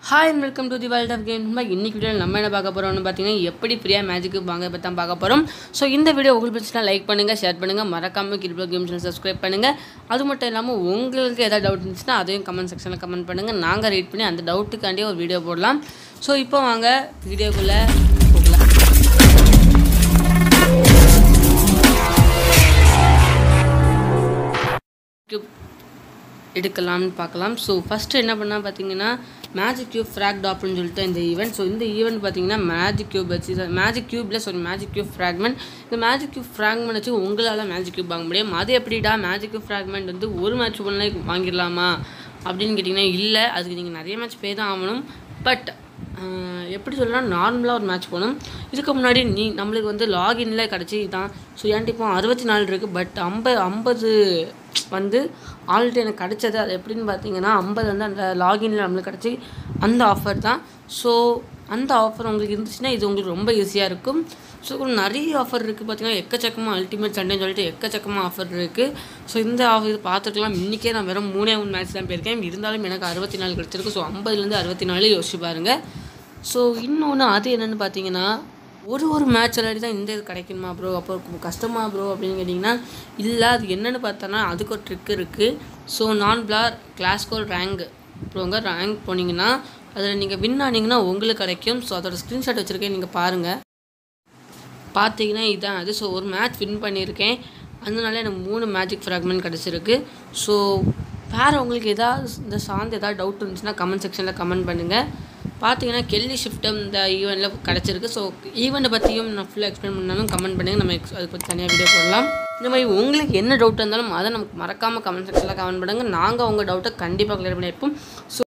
hi and welcome to the world of game இன்னைக்கு வீடியோவில் நம்ம என்ன பார்க்க போகிறோம்னு பார்த்தீங்கன்னா எப்படி ஃப்ரீயாக மேஜிக்கு வாங்க பற்றி தான் பார்க்க போகிறோம் ஸோ இந்த வீடியோ உங்களுக்கு பிடிச்சினா லைக் பண்ணுங்கள் ஷேர் பண்ணுங்கள் மறக்காமல் கிரிப்ளோ கேம் சேனல் சப்ஸ்கிரைப் பண்ணுங்கள் அது மட்டும் இல்லாமல் உங்களுக்கு ஏதாவது டவுட் இருந்துச்சுன்னா அதையும் கமெண்ட் செக்ஷனில் கமெண்ட் பண்ணுங்கள் நாங்கள் ரீட் பண்ணி அந்த டவுட்டுக்காண்டியே ஒரு வீடியோ போடலாம் ஸோ இப்போ வாங்க வீடியோக்குள்ளே போகலாம் கியூப் எடுக்கலாம்னு பார்க்கலாம் ஸோ ஃபஸ்ட்டு என்ன பண்ணால் பார்த்தீங்கன்னா மேஜிக் கியூப் ஃப்ராக் டாப்னு சொல்லிட்டு இந்த ஈவெண்ட் ஸோ இந்த ஈவெண்ட் பார்த்தீங்கன்னா மேஜிக் கியூப் வச்சு மேஜிக் கியூப்பில் சாரி மேஜிக் கியூப் ஃப்ராக்மெண்ட் இந்த மேஜிக் கியூப் ஃப்ராக்மெண்ட் வச்சு உங்களால் மேஜிக் கியூப் வாங்க முடியும் அது எப்படிடா மேஜிக் கியூப் ஃப்ராக்மெண்ட் வந்து ஒரு மேட்ச் ஒன்றே வாங்கிடலாமா அப்படின்னு கேட்டிங்கன்னா இல்லை அதுக்கு நீங்கள் நிறைய மேட்ச் பே தான் ஆகணும் பட் எப்படி சொல்லலாம் நார்மலாக ஒரு மேட்ச் போகணும் இதுக்கு முன்னாடி நீ நம்மளுக்கு வந்து லாகின்ல கிடச்சி தான் ஸோ ஏன்ட்டு இப்போ அறுபத்தி நாலு இருக்குது பட் ஐம்பது ஐம்பது வந்து ஆல்ரெடி எனக்கு கிடச்சது அது எப்படின்னு பார்த்தீங்கன்னா ஐம்பது வந்து அந்த லாகின்ல நம்மளுக்கு கிடச்சி அந்த ஆஃபர் தான் ஸோ அந்த ஆஃபர் உங்களுக்கு இருந்துச்சுன்னா இது உங்களுக்கு ரொம்ப ஈஸியாக இருக்கும் ஸோ நிறைய ஆஃபர் இருக்குது பார்த்தீங்கன்னா எக்கச்சக்கமாக அல்டிமேட் சண்டேன்னு சொல்லிட்டு எக்கச்சக்கமாக ஆஃபர் இருக்குது ஸோ இந்த ஆஃபர் இது பார்த்துக்கலாம் இன்றைக்கே நான் வெறும் மூணே மூணு மேட்ச் தான் போயிருக்கேன் இருந்தாலும் எனக்கு அறுபத்தி நாலு கிடச்சிருக்கு ஸோ ஐம்பதுலேருந்து அறுபத்தி நாலு யோசிச்சு பாருங்கள் ஸோ இன்னொன்று அது என்னென்னு பார்த்தீங்கன்னா ஒரு ஒரு மேட்ச் விளையாடி தான் இந்த இது கிடைக்குமா ப்ரோ அப்போ கஷ்டமா ப்ரோ அப்படின்னு கேட்டிங்கன்னா இல்லை அது என்னென்னு பார்த்தோன்னா அதுக்கு ஒரு ட்ரிக் இருக்குது ஸோ நான் பிளார் கிளாஸ்கோர் ரேங்க் ப்ரோங்க ரேங்க் போனீங்கன்னா அதில் நீங்கள் வின் ஆனீங்கன்னா உங்களுக்கு கிடைக்கும் ஸோ அதோட ஸ்க்ரீன்ஷாட் வச்சுருக்கேன் நீங்கள் பாருங்கள் பார்த்தீங்கன்னா இதுதான் அது ஸோ ஒரு மேட்ச் வின் பண்ணியிருக்கேன் அதனால எனக்கு மூணு மேஜிக் ஃப்ராக்மெண்ட் கிடச்சிருக்கு ஸோ வேறு உங்களுக்கு எதாவது இந்த சார்ந்து ஏதாவது டவுட் இருந்துச்சுன்னா கமெண்ட் செக்ஷனில் கமெண்ட் பண்ணுங்கள் பார்த்தீங்கன்னா கெல்லி ஷிஃப்ட்டும் இந்த ஈவெண்ட்டில் கிடச்சிருக்கு ஸோ ஈவெண்ட்டை பற்றியும் நான் ஃபுல்லாக எக்ஸ்பிளைன் பண்ணாலும் கமெண்ட் பண்ணுங்கள் நம்ம எக்ஸ் அதை பற்றி தனியாக வீடியோ போடலாம் இந்த மாதிரி உங்களுக்கு என்ன டவுட் இருந்தாலும் அதை நமக்கு மறக்காமல் கமெண்ட் செக்ஷனில் கமெண்ட் பண்ணுங்கள் நாங்கள் உங்கள் டவுட்டை கண்டிப்பாக கிளியர் பண்ணியிருப்போம் ஸோ